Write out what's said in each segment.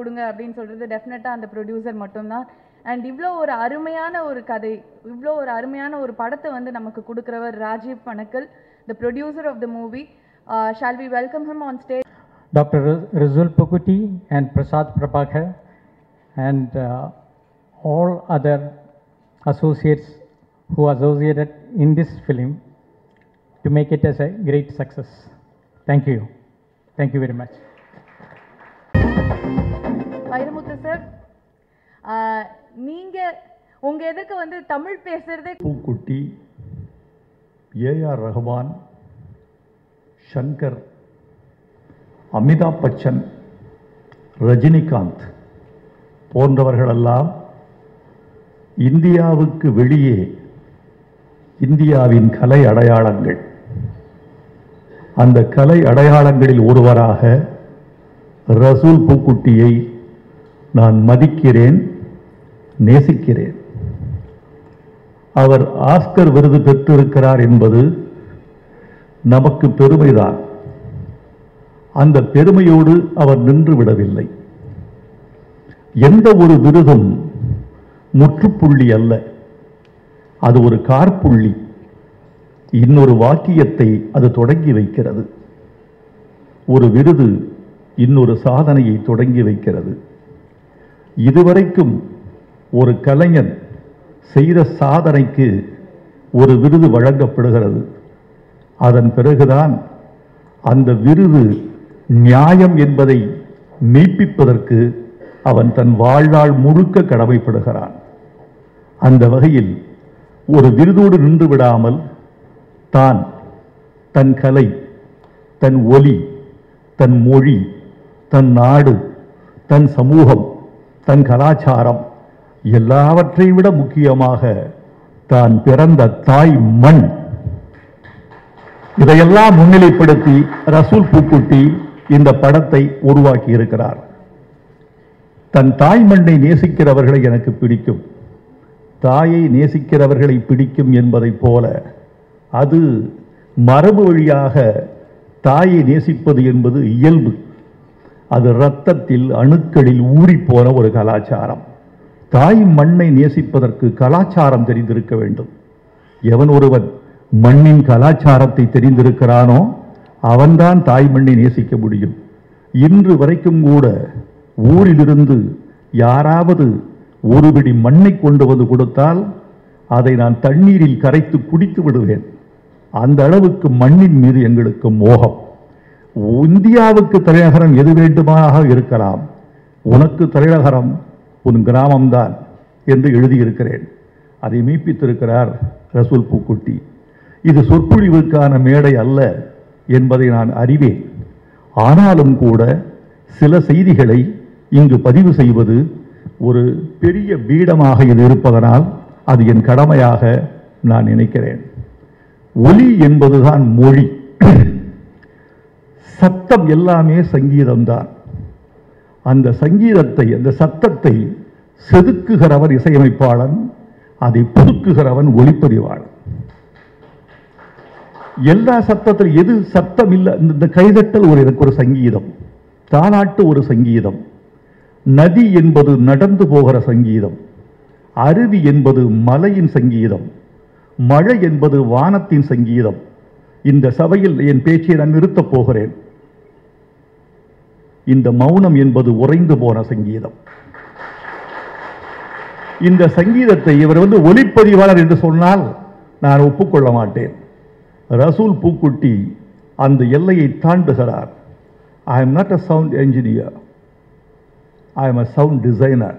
கொடுங்க அப்படின்னு சொல்கிறது டெஃபினட்டாக அந்த ப்ரொடியூசர் மட்டும்தான் அண்ட் இவ்வளோ ஒரு அருமையான ஒரு கதை இவ்வளோ ஒரு அருமையான ஒரு படத்தை வந்து நமக்கு கொடுக்குறவர் Rajeev Panakkal the producer of the movie shall we welcome him on stage Dr. Raz- Razul Pukuti and Prasad Prabhakar and uh, all other associates who associated in this film to make it as a great success. Thank you. Thank you very much. Vairamuthu sir நீங்கள் உங்கள் எதுக்கு வந்து தமிழ் பேசுகிறதே Pookutty AR Rahman Shankar Amitabh Bachchan Rajinikanth போன்றவர்களெல்லாம் இந்தியாவுக்கு வெளியே இந்தியாவின் கலை அடையாளங்கள் அந்த கலை அடையாளங்களில் ஒருவராக ரசூல் பூக்குட்டியை நான் மதிக்கிறேன் நேசிக்கிறேன் அவர் ஆஸ்கர் விருது பெற்றிருக்கிறார் என்பது நமக்கு பெருமைதான் அந்த பெருமையோடு அவர் நின்று விடவில்லை எந்த ஒரு விருதும் முற்றுப்புள்ளி அல்ல அது ஒரு கார்ப்புள்ளி இன்னொரு வாக்கியத்தை அது தொடங்கி வைக்கிறது ஒரு விருது இன்னொரு சாதனையை தொடங்கி வைக்கிறது இதுவரைக்கும் ஒரு கலைஞன் செய்த சாதனைக்கு ஒரு விருது வழங்கப்படுகிறது அதன் பிறகுதான் அந்த விருது நியாயம் என்பதை மெய்ப்பிப்பதற்கு அவன் தன் வாழ்நாள் முழுக்க கடமைப்படுகிறான் அந்த வகையில் ஒரு விருதோடு நின்று விடாமல் தான் தன் கலை தன் ஒலி தன் மொழி தன் நாடு தன் சமூகம் தன் கலாச்சாரம் எல்லாவற்றை விட முக்கியமாக தான் பிறந்த தாய் மண் இதையெல்லாம் முன்னிலைப்படுத்தி ரசூல் பூக்குட்டி இந்த படத்தை உருவாக்கி இருக்கிறார் தன் தாய் மண்ணை நேசிக்கிறவர்களை எனக்கு பிடிக்கும் தாயை நேசிக்கிறவர்களை பிடிக்கும் என்பதைப் போல அது மரபு வழியாக தாயை நேசிப்பது என்பது இயல்பு அது இரத்தத்தில் அணுக்களில் ஊறிப்போன ஒரு கலாச்சாரம் தாய் மண்ணை நேசிப்பதற்கு கலாச்சாரம் தெரிந்திருக்க வேண்டும் எவன் ஒருவன் மண்ணின் கலாச்சாரத்தை தெரிந்திருக்கிறானோ அவன்தான் தாய் மண்ணை நேசிக்க முடியும் இன்று வரைக்கும் கூட ஊரிலிருந்து யாராவது ஒரு பிடி மண்ணை கொண்டு வந்து கொடுத்தால் அதை நான் தண்ணீரில் கரைத்து குடித்து விடுவேன் அந்த அளவுக்கு மண்ணின் மீது எங்களுக்கு மோகம் இந்தியாவுக்கு தலைநகரம் எது வேண்டுமானாக இருக்கலாம் உனக்கு தலைநகரம் உன் கிராமம்தான் என்று எழுதியிருக்கிறேன் அதை மெய்ப்பித்திருக்கிறார் ரசூல் பூக்குட்டி இது சொற்பொழிவுக்கான மேடை அல்ல என்பதை நான் அறிவேன் ஆனாலும் கூட சில செய்திகளை இங்கு பதிவு செய்வது ஒரு பெரிய பீடமாக இது இருப்பதனால் அது என் கடமையாக நான் நினைக்கிறேன் ஒலி என்பதுதான் மொழி சத்தம் எல்லாமே சங்கீதம்தான் அந்த சங்கீதத்தை அந்த சத்தத்தை செதுக்குகிறவன் இசையமைப்பாளன் அதை புதுக்குகிறவன் ஒளிப்பதிவாளன் எல்லா சத்தத்தில் எது சத்தம் இல்லை இந்த- இந்த கைதட்டல் ஒரு எனக்கு ஒரு சங்கீதம் தாலாட்டு ஒரு சங்கீதம் நதி என்பது நடந்து போகிற சங்கீதம் அருவி என்பது மலையின் சங்கீதம் மழை என்பது வானத்தின் சங்கீதம் இந்த சபையில் என் பேச்சை நான் நிறுத்தப் போகிறேன் இந்த மௌனம் என்பது உறைந்து போன சங்கீதம் இந்த சங்கீதத்தை இவர் வந்து ஒளிப்பதிவாளர் என்று சொன்னால் நான் ஒப்புக்கொள்ள மாட்டேன் ரசூல் பூக்குட்டி அந்த எல்லையை தாண்டுகிறார் I am not a sound engineer I am a sound designer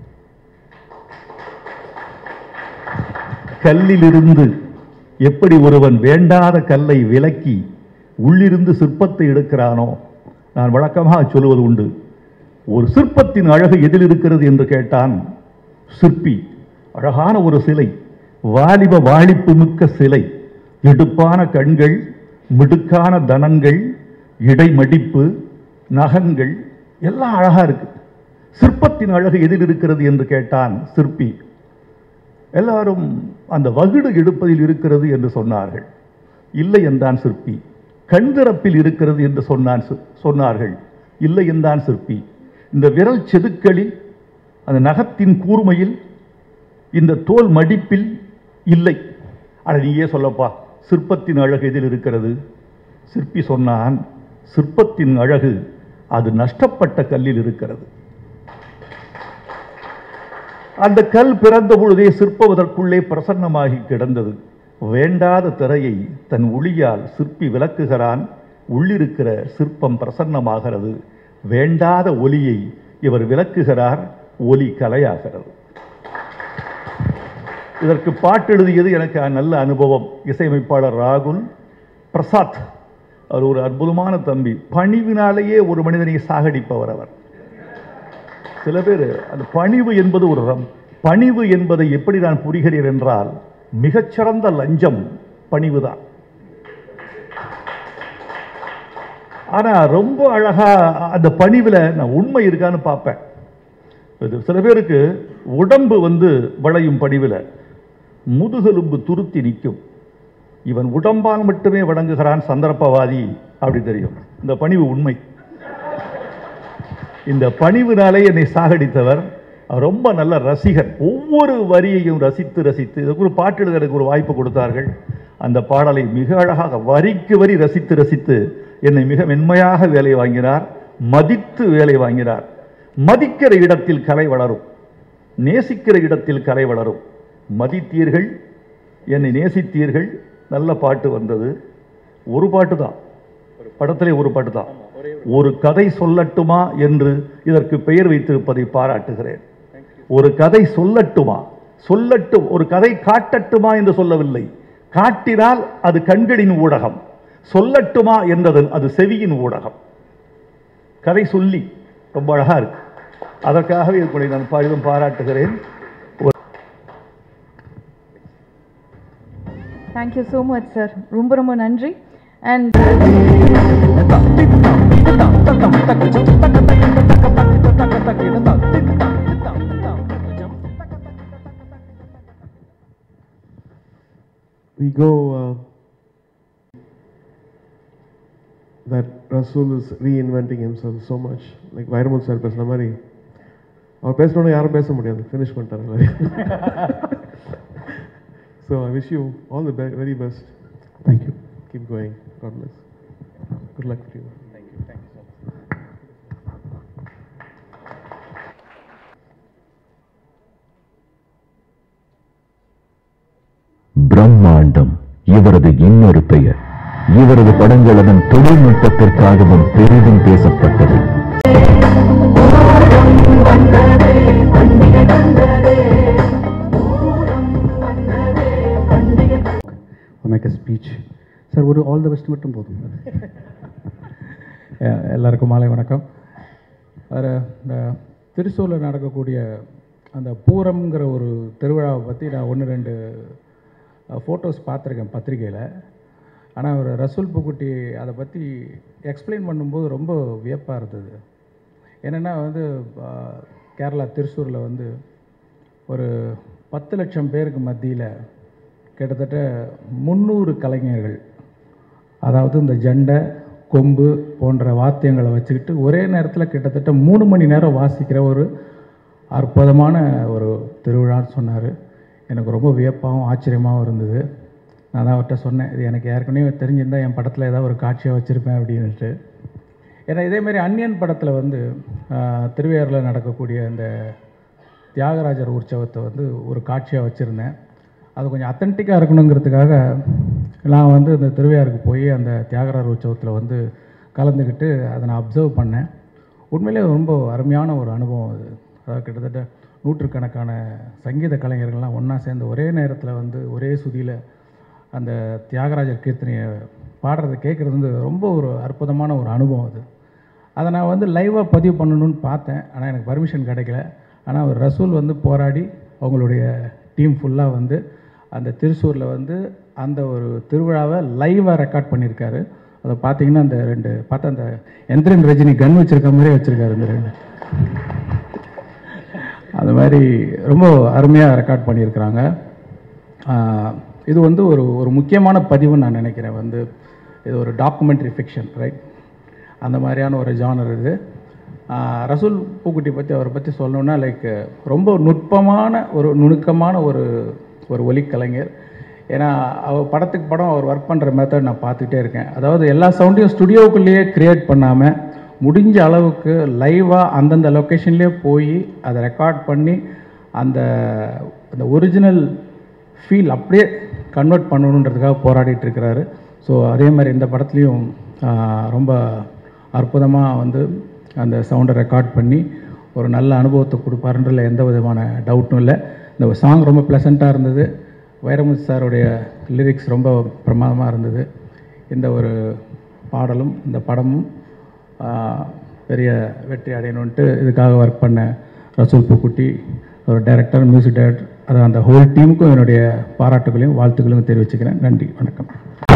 கல்லிலிருந்து எப்படி ஒருவன் வேண்டாத கல்லை விலக்கி உள்ளிருந்து சிற்பத்தை எடுக்கிறானோ நான் வழக்கமாக சொல்லுவது உண்டு ஒரு சிற்பத்தின் அழகு எதில் இருக்கிறது என்று கேட்டான் சிற்பி அழகான ஒரு சிலை வாலிப வாலிப்பு மிக்க சிலை எடுப்பான கண்கள் மிடுக்கான தனங்கள் இடைமடிப்பு நகங்கள் எல்லாம் அழகா இருக்கு சிற்பத்தின் அழகு எதில் இருக்கிறது என்று கேட்டான் சிற்பி எல்லாரும் அந்த வகுடு எடுப்பதில் இருக்கிறது என்று சொன்னார்கள் இல்லை என்றான் சிற்பி கண் திறப்பில் இருக்கிறது என்று சொன்னான் சி- சொன்னார்கள் இல்லை என்றான் சிற்பி இந்த விரல் செதுக்களில் அந்த நகத்தின் கூர்மையில் இந்த தோல் மடிப்பில் இல்லை அட நீயே சொல்லப்பா சிற்பத்தின் அழகு எதில் இருக்கிறது சிற்பி சொன்னான் சிற்பத்தின் அழகு அது நஷ்டப்பட்ட கல்லில் இருக்கிறது அந்த கல் பிறந்த பொழுதே சிற்பவதற்குள்ளே பிரசன்னமாகி கிடந்தது வேண்டாத திரையை தன் ஒளியால் சிற்பி விளக்குகிறான் உள்ளிருக்கிற சிற்பம் பிரசன்னமாகிறது வேண்டாத ஒலியை இவர் விளக்குகிறார் ஒலி கலையாகிறது இதற்கு பாட்டு எழுதியது எனக்கு நல்ல அனுபவம் இசையமைப்பாளர் ராகுல் பிரசாத் அவர் ஒரு அற்புதமான தம்பி பணிவினாலேயே ஒரு மனிதனை சாகடிப்பவர் அவர் சில பேர் அந்த பணிவு என்பது ஒரு ரம் பணிவு என்பதை எப்படி நான் புரிகிறேன் என்றால் மிகச்சிறந்த லஞ்சம் பணிவுதான் ஆனா ரொம்ப அழகா அந்த பணிவுல நான் உண்மை இருக்கான்னு பார்ப்பேன் இது சில பேருக்கு உடம்பு வந்து வளையும் பணிவுல முதுகெலும்பு துருத்தி நிற்கும் இவன் உடம்பால் மட்டுமே வணங்குகிறான் சந்தர்ப்பவாதி அப்படி தெரியும் இந்த பணிவு உண்மை இந்த பணிவுனாலே என்னை சாகடித்தவர் அவர் ரொம்ப நல்ல ரசிகர் ஒவ்வொரு வரியையும் ரசித்து ரசித்து இதுக்கு ஒரு பாட்டு எழுத எனக்கு ஒரு வாய்ப்பு கொடுத்தார்கள் அந்த பாடலை மிக அழகாக வரிக்கு வரி ரசித்து ரசித்து என்னை மிக மென்மையாக வேலை வாங்கினார் மதித்து வேலை வாங்கினார் மதிக்கிற இடத்தில் கலை வளரும் நேசிக்கிற இடத்தில் கலை வளரும் மதித்தீர்கள் என்னை நேசித்தீர்கள் நல்ல பாட்டு வந்தது ஒரு பாட்டு தான் படத்திலே ஒரு பாட்டு தான் ஒரு கதை சொல்லட்டுமா என்று இதற்கு பெயர் வைத்திருப்பதை பாராட்டுகிறேன் ஒரு கதை சொல்லட்டுமா சொல்லட்டும் ஒரு கதை காட்டட்டுமா என்று சொல்லவில்லை காட்டினால் அது கண்களின் ஊடகம் சொல்லட்டுமா என்றது அது செவியின் ஊடகம் கதை சொல்லி ரொம்ப அழகா இருக்கு அதற்காகவே இதுக்குள்ளே நான் பாரிதம் பாராட்டுகிறேன் தேங்க்யூ ஸோ மச் சார் ரொம்ப ரொம்ப நன்றி and we go uh, that Rasul is reinventing himself so much. Like Vairamut sir பேசுன மாதிரி அவர் பேசணும்னு யாரும் பேச முடியாது ஃபினிஷ் பண்ணிட்டாரு எல்லாரையும் so I wish you all the very best thank you keep going god bless good luck to you பிரம்மாண்டம் இவரது இன்னொரு பெயர் இவரது படங்கள் அதன் தொழில்நுட்பத்திற்காகவும் பெரிதும் பேசப்பட்டது மேக் அ ஸ்பீச் சார் ஒரு ஆல் த பெஸ்ட் மட்டும் போதும் எ- எல்லாருக்கும் மாலை வணக்கம் வேறு இந்த திருச்சூரில் நடக்கக்கூடிய அந்த பூரம்ங்கிற ஒரு திருவிழாவை பற்றி நான் ஒன்று ரெண்டு ஃபோட்டோஸ் பார்த்துருக்கேன் பத்திரிக்கையில் ஆனால் ஒரு ரசூல் புக்குட்டி அதை பற்றி எக்ஸ்பிளைன் பண்ணும்போது ரொம்ப வியப்பாக இருந்தது என்னென்னா வந்து ஆ, கேரளா திருச்சூரில் வந்து ஒரு பத்து லட்சம் பேருக்கு மத்தியில் கிட்டத்தட்ட முந்நூறு கலைஞர்கள் அதாவது இந்த ஜண்டை கொம்பு போன்ற வாத்தியங்களை வச்சுக்கிட்டு ஒரே நேரத்தில் கிட்டத்தட்ட மூணு மணி நேரம் வாசிக்கிற ஒரு அற்புதமான ஒரு திருவிழான்னு சொன்னார் எனக்கு ரொம்ப வியப்பாகவும் ஆச்சரியமாகவும் இருந்தது நான் தான் அவர்கிட்ட சொன்னேன் இது எனக்கு ஏற்கனவே தெரிஞ்சிருந்தால் என் படத்தில் ஏதாவது ஒரு காட்சியாக வச்சுருப்பேன் அப்படின்ட்டு ஏன்னா இதேமாரி அந்நியன் படத்தில் வந்து ஆஹ், திருவையாறில் நடக்கக்கூடிய அந்த தியாகராஜர் உற்சவத்தை வந்து ஒரு காட்சியாக வச்சுருந்தேன் அது கொஞ்சம் அத்தன்டிக்காக இருக்கணுங்கிறதுக்காக நான் வந்து இந்த திருவையாருக்கு போய் அந்த தியாகராஜர் உற்சவத்தில் வந்து கலந்துக்கிட்டு அதை நான் அப்சர்வ் பண்ணேன் உண்மையிலே ரொம்ப அருமையான ஒரு அனுபவம் அது அதாவது கிட்டத்தட்ட நூற்றுக்கணக்கான சங்கீத கலைஞர்கள்லாம் ஒன்றா சேர்ந்து ஒரே நேரத்தில் வந்து ஒரே சுதியில் அந்த தியாகராஜர் கீர்த்தனையை பாடுறதை கேட்குறது வந்து ரொம்ப ஒரு அற்புதமான ஒரு அனுபவம் அது அதை நான் வந்து லைவாக பதிவு பண்ணணும்னு பார்த்தேன் ஆனால் எனக்கு பர்மிஷன் கிடைக்கல ஆனால் அவர் ரசூல் வந்து போராடி அவங்களுடைய டீம் ஃபுல்லாக வந்து அந்த திருச்சூரில் வந்து அந்த ஒரு திருவிழாவை லைவாக ரெக்கார்ட் பண்ணியிருக்காரு அதை பார்த்தீங்கன்னா அந்த ரெண்டு பார்த்தா அந்த எந்திரன் ரஜினி கன் வச்சிருக்க மாதிரியே வச்சுருக்காரு இந்த ரெண்டு அது மாதிரி ரொம்ப அருமையாக ரெக்கார்ட் பண்ணியிருக்கிறாங்க ஆஹ் இது வந்து ஒரு ஒரு முக்கியமான பதிவுன்னு நான் நினைக்கிறேன் வந்து இது ஒரு டாக்குமெண்ட்ரி ஃபிக்ஷன் ரைட் அந்த மாதிரியான ஒரு ஜானர் இது ஆஹ் ரசூல் பூக்குட்டி பற்றி அவரை பற்றி சொல்லணும்னா லைக் ரொம்ப நுட்பமான ஒரு நுணுக்கமான ஒரு ஒரு ஒலிக்கலைஞர் ஏன்னா அவர் படத்துக்கு படம் அவர் ஒர்க் பண்ணுற மெத்தட் நான் பார்த்துக்கிட்டே இருக்கேன் அதாவது எல்லா சவுண்டையும் ஸ்டுடியோக்குள்ளேயே க்ரியேட் பண்ணாமல் முடிஞ்ச அளவுக்கு லைவாக அந்தந்த லொக்கேஷன்லேயே போய் அதை ரெக்கார்ட் பண்ணி அந்த அந்த ஒரிஜினல் ஃபீல் அப்படியே கன்வெர்ட் பண்ணணுன்றதுக்காக போராடிட்டு இருக்கிறாரு ஸோ அதே மாதிரி இந்த படத்துலையும் ஆஹ், ரொம்ப அற்புதமாக வந்து அந்த சவுண்டை ரெக்கார்ட் பண்ணி ஒரு நல்ல அனுபவத்தை கொடுப்பாருன்றதுல எந்த விதமான டவுட்டும் இல்லை இந்த சாங் ரொம்ப ப்ளசண்ட்டாக இருந்தது வைரமுத்து சாருடைய லிரிக்ஸ் ரொம்ப பிரமாதமாக இருந்தது இந்த ஒரு பாடலும் இந்த படமும் ஆஹ், பெரிய வெற்றி அடையணுன்ட்டு இதுக்காக ஒர்க் பண்ண ரசூல் பூக்குட்டி ஒரு டைரக்டர் மியூசிக் டைரக்டர் அது அந்த ஹோல் டீமுக்கும் என்னுடைய பாராட்டுகளையும் வாழ்த்துக்களையும் தெரிவிச்சுக்கிறேன் நன்றி வணக்கம்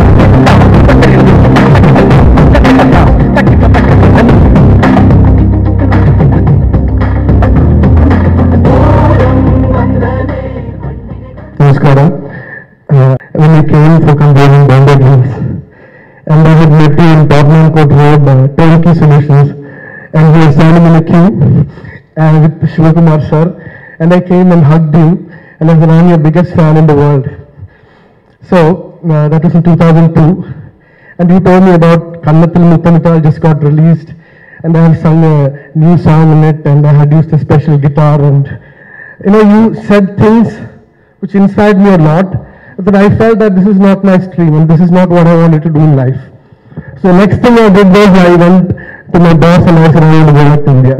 Namaskaram. Uh, when I came for converting Bombay Dreams, and I had met you in Tottenham Court Road, uh, Turnkey Solutions, and we were standing in a queue uh, with Shivakumar sir, and I came and hugged you, and I said, I'm your biggest fan in the world. So, uh, that was in 2002, and you told me about Kannathil Muttamita just got released, and I have sung a new song in it, and I had used a special guitar, and you know, you said things which inspired me a lot, but I felt that this is not my stream, and this is not what I wanted to do in life. So next thing I did was I went to my boss and I said, I want to go back to India.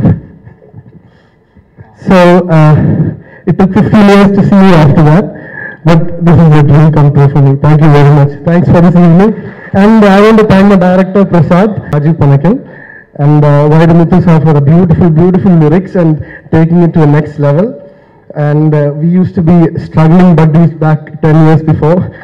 So uh, it took 15 years to see you after that, but this is a dream come true for me. Thank you very much. Thanks for this evening. And I want to thank the director Prasad, Rajiv Panakel, and uh, Vaidamuthu sir for the beautiful, beautiful lyrics and taking it to the next level. And uh, we used to be struggling buddies back 10 years before.